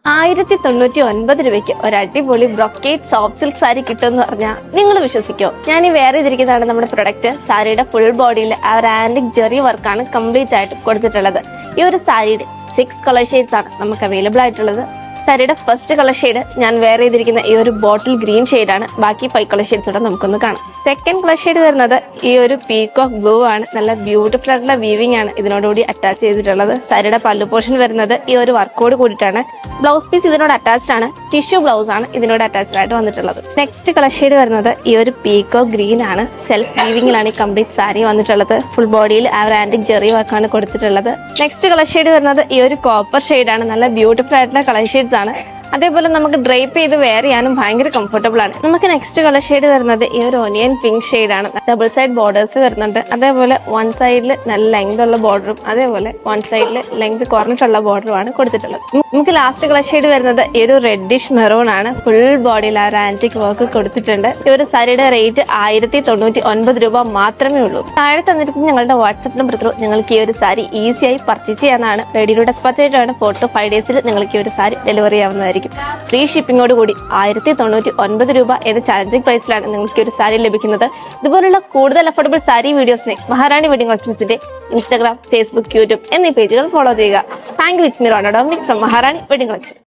ആയിരത്തി തൊണ്ണൂറ്റി ഒൻപത് രൂപയ്ക്ക് ഒരു അടിപൊളി ബ്രൊക്കേറ്റ് സോഫ്റ്റ് സിൽക്ക് സാരി കിട്ടുമെന്ന് പറഞ്ഞാൽ നിങ്ങൾ വിശ്വസിക്കോ ഞാൻ ഈ വേറെ ഇതിരിക്കുന്നതാണ് നമ്മുടെ പ്രൊഡക്റ്റ് സാരിയുടെ ഫുൾ ബോഡിയിൽ ആ ഒരു ആൻറ്റിക് ജെറി വർക്കാണ് കംപ്ലീറ്റ് ആയിട്ട് കൊടുത്തിട്ടുള്ളത് ഈ ഒരു സാരിയുടെ സിക്സ് കളർ ഷെയ്ഡ്സ് ആണ് നമുക്ക് അവൈലബിൾ ആയിട്ടുള്ളത് സാരിയുടെ ഫസ്റ്റ് കളർ ഷെയ്ഡ് ഞാൻ വേറെ ചെയ്തിരിക്കുന്ന ഈ ഒരു ബോട്ടിൽ ഗ്രീൻ ആണ് ബാക്കി ഫൈവ് കളർ ഷെയ്ഡ്സ് കൂടെ നമുക്കൊന്ന് കാണാം സെക്കൻഡ് കളർ ഷെയ്ഡ് വരുന്നത് ഈ ഒരു പീകോക്ക് ബ്ലൂ ആണ് നല്ല ബ്യൂട്ടിഫുൾ ആയിട്ടുള്ള വീവിംഗ് ആണ് ഇതിനോടുകൂടി അറ്റാച്ച് ചെയ്തിട്ടുള്ളത് സാരിയുടെ പല്ലു പോർഷൻ വരുന്നത് ഈ ഒരു വർക്കോട് കൂടിയിട്ടാണ് ബ്ലൗസ് പീസ് ഇതിനോട് അറ്റാച്ച്ഡ് ആണ് ടിഷ്യൂ ബ്ലൗസ് ആണ് ഇതിനോട് അറ്റാച്ച്ഡ് ആയിട്ട് വന്നിട്ടുള്ളത് നെക്സ്റ്റ് കളർ ഷെയ്ഡ് വരുന്നത് ഈ ഒരു പീക്കോ ഗ്രീൻ ആണ് സെൽഫ് വീവിംഗിലാണ് ഈ കംപ്ലീറ്റ് സാരി വന്നിട്ടുള്ളത് ഫുൾ ബോഡിയിൽ ആ ഒരു ആന്റിക് ജെറി വർക്കാണ് കൊടുത്തിട്ടുള്ളത് നെക്സ്റ്റ് കളർ ഷെയ്ഡ് വരുന്നത് ഈ ഒരു കോപ്പർ ആണ് നല്ല ബ്യൂട്ടിഫുൾ ആയിട്ടുള്ള കളർ ഷെയ്ഡ്സ് ആണ് അതേപോലെ നമുക്ക് ഡ്രൈപ്പ് ചെയ്ത് വെയർ ചെയ്യാനും ഭയങ്കര കംഫർട്ടബിൾ ആണ് നമുക്ക് നെക്സ്റ്റ് കളർ ഷെയ്ഡ് വരുന്നത് ഈ ഒരു ഒനിയൻ പിങ്ക് ആണ് ഡബിൾ സൈഡ് ബോർഡേഴ്സ് വരുന്നുണ്ട് അതേപോലെ വൺ സൈഡിൽ നല്ല ലെങ്ത് ഉള്ള ബോർഡറും അതേപോലെ വൺ സൈഡിൽ ലെങ്ത് കുറഞ്ഞിട്ടുള്ള ബോർഡറുമാണ് കൊടുത്തിട്ടുള്ളത് ഉം നമുക്ക് ലാസ്റ്റ് കളർ ഷെയ്ഡ് വരുന്നത് ഈ ഒരു റെഡിഷ് മെറൂൺ ആണ് ഫുൾ ബോഡിയിൽ ആ ഒരു ആന്റിക് വർക്ക് കൊടുത്തിട്ടുണ്ട് ഈ ഒരു സാരിയുടെ റേറ്റ് ആയിരത്തി തൊണ്ണൂറ്റി ഒൻപത് രൂപ മാത്രമേ ഉള്ളൂ താഴെ തന്നിരിക്കുന്ന ഞങ്ങളുടെ വാട്സപ്പ് നമ്പർ ത്രൂ നിങ്ങൾക്ക് ഈ ഒരു സാരി ഈസിയായി പർച്ചേസ് ചെയ്യാവുന്നതാണ് റെഡിയുടെ ഡെസ്പാച്ച് ആയിട്ടാണ് ഫോർ ടു ഫൈവ് ഡേയ്സിൽ നിങ്ങൾക്ക് ഈ ഒരു സാരി ഡെലിവറി ആവുന്നതായിരിക്കും ഫ്രീ ഷിപ്പിങ്ങോട് കൂടി ആയിരത്തി തൊണ്ണൂറ്റി ഒൻപത് രൂപ എന്ന ചാലഞ്ചിങ് പ്രൈസിലാണ് നിങ്ങൾക്ക് ഈ ഒരു സാരി ലഭിക്കുന്നത് ഇതുപോലുള്ള കൂടുതൽ അഫോർഡബിൾ സാരി വീഡിയോസിനെ മഹാറാണി വെഡിങ് കളക്ഷൻസിന്റെ ഇൻസ്റ്റാഗ്രാം ഫേസ്ബുക്ക് യൂട്യൂബ് എന്നീ പേജുകൾ ഫോളോ ചെയ്യുക thank you with me Rona Dominic from Maharani wedding collection